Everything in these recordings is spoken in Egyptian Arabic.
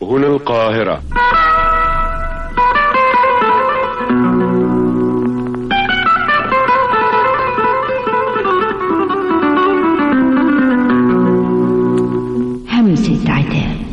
هنا القاهرة همسة عتاب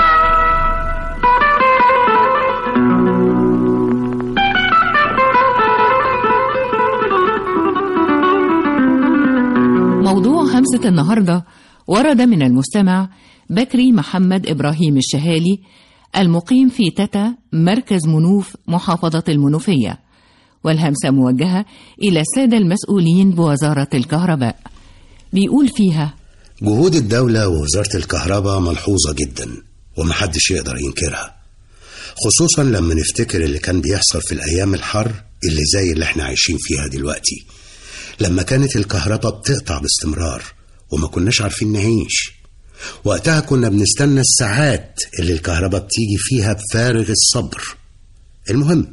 موضوع همسة النهاردة ورد من المستمع بكري محمد إبراهيم الشهالي المقيم في تتا مركز منوف محافظة المنوفية والهمسة موجهة إلى السادة المسؤولين بوزارة الكهرباء بيقول فيها جهود الدولة ووزارة الكهرباء ملحوظة جدا ومحدش يقدر ينكرها خصوصا لما نفتكر اللي كان بيحصل في الأيام الحر اللي زي اللي احنا عايشين فيها دلوقتي لما كانت الكهرباء بتقطع باستمرار وما كناش عارفين نعيش وقتها كنا بنستنى الساعات اللي الكهرباء بتيجي فيها بفارغ الصبر المهم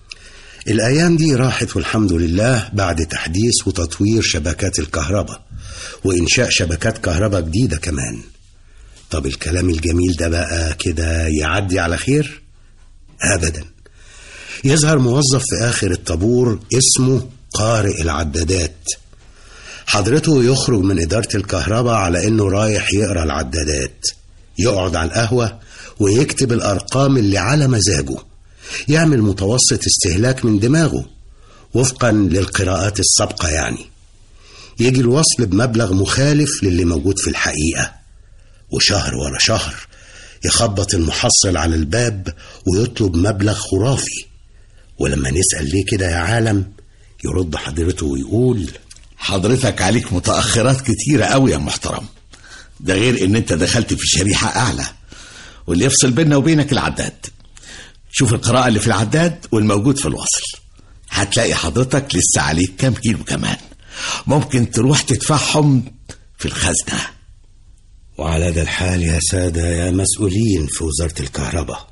الأيام دي راحت والحمد لله بعد تحديث وتطوير شبكات الكهرباء وإنشاء شبكات كهرباء جديدة كمان طب الكلام الجميل ده بقى كده يعدي على خير؟ أبدا يظهر موظف في آخر الطابور اسمه قارئ العدادات حضرته يخرج من إدارة الكهرباء على إنه رايح يقرأ العدادات يقعد على القهوة ويكتب الأرقام اللي على مزاجه يعمل متوسط استهلاك من دماغه وفقا للقراءات السابقة يعني يجي الوصل بمبلغ مخالف للي موجود في الحقيقة وشهر ورا شهر يخبط المحصل على الباب ويطلب مبلغ خرافي ولما نسأل ليه كده يا عالم يرد حضرته ويقول حضرتك عليك متأخرات كتيرة قوي يا محترم ده غير ان انت دخلت في شريحة اعلى واللي يفصل بيننا وبينك العداد شوف القراءة اللي في العداد والموجود في الوصل هتلاقي حضرتك لسه عليك كام كيلو كمان ممكن تروح تدفعهم في الخزنة وعلى ذا الحال يا سادة يا مسؤولين في وزارة الكهرباء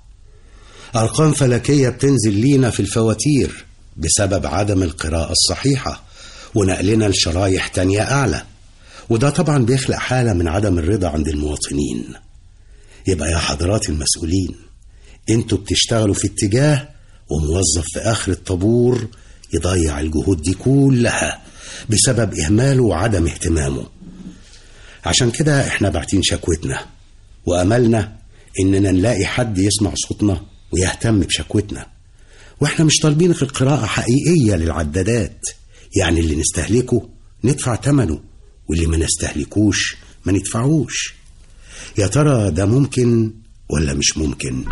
أرقام فلكية بتنزل لينا في الفواتير بسبب عدم القراءة الصحيحة ونقلنا لشرايح تانية أعلى وده طبعا بيخلق حالة من عدم الرضا عند المواطنين يبقى يا حضرات المسؤولين انتوا بتشتغلوا في اتجاه وموظف في آخر الطابور يضيع الجهود دي كلها بسبب إهماله وعدم اهتمامه عشان كده احنا باعتين شكوتنا وأملنا إننا نلاقي حد يسمع صوتنا ويهتم بشكوتنا واحنا مش طالبين غير قراءة حقيقية للعدادات يعني اللي نستهلكه ندفع ثمنه واللي ما نستهلكوش ما ندفعوش يا ترى ده ممكن ولا مش ممكن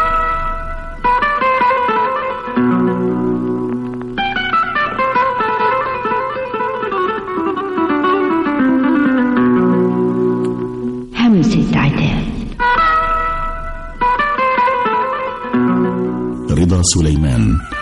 همسة عتاب رضا سليمان